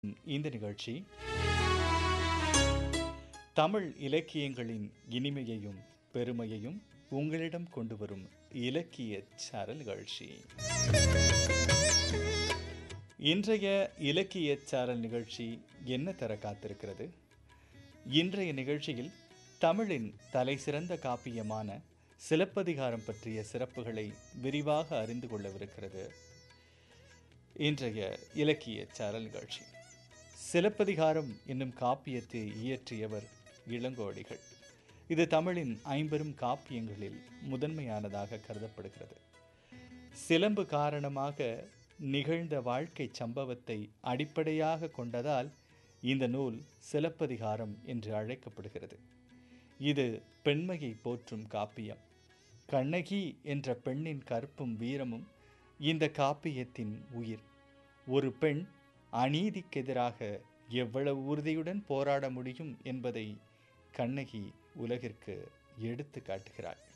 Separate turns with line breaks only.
இந்த நிகழ்ச்சி தமிழ் இலக்கியங்களின் இனிமையையும் பெருமையையும் உங்களிடம் கொண்டு வரும் இலக்கிய சாரல் நிகழ்ச்சி இன்றைய இலக்கிய சாரல் நிகழ்ச்சி என்ன தர காத்திருக்கிறது இன்றைய நிகழ்ச்சியில் தமிழின் தலைசிறந்த காப்பியமான சிலப்பதிகாரம் பற்றிய சிறப்புகளை விரிவாக அறிந்து கொள்ளவிருக்கிறது இன்றைய இலக்கிய சாரல் நிகழ்ச்சி சிலப்பதிகாரம் என்னும் காப்பியத்தை இயற்றியவர் இளங்கோடிகள் இது தமிழின் ஐம்பெரும் காப்பியங்களில் முதன்மையானதாக கருதப்படுகிறது சிலம்பு காரணமாக நிகழ்ந்த வாழ்க்கை சம்பவத்தை அடிப்படையாக கொண்டதால் இந்த நூல் சிலப்பதிகாரம் என்று அழைக்கப்படுகிறது இது பெண்மையை போற்றும் காப்பியம் கண்ணகி என்ற பெண்ணின் கற்பும் வீரமும் இந்த காப்பியத்தின் உயிர் ஒரு பெண் அநீதிக்கெதிராக எவ்வளவு உறுதியுடன் போராட முடியும் என்பதை கண்ணகி உலகிற்கு எடுத்து காட்டுகிறாள்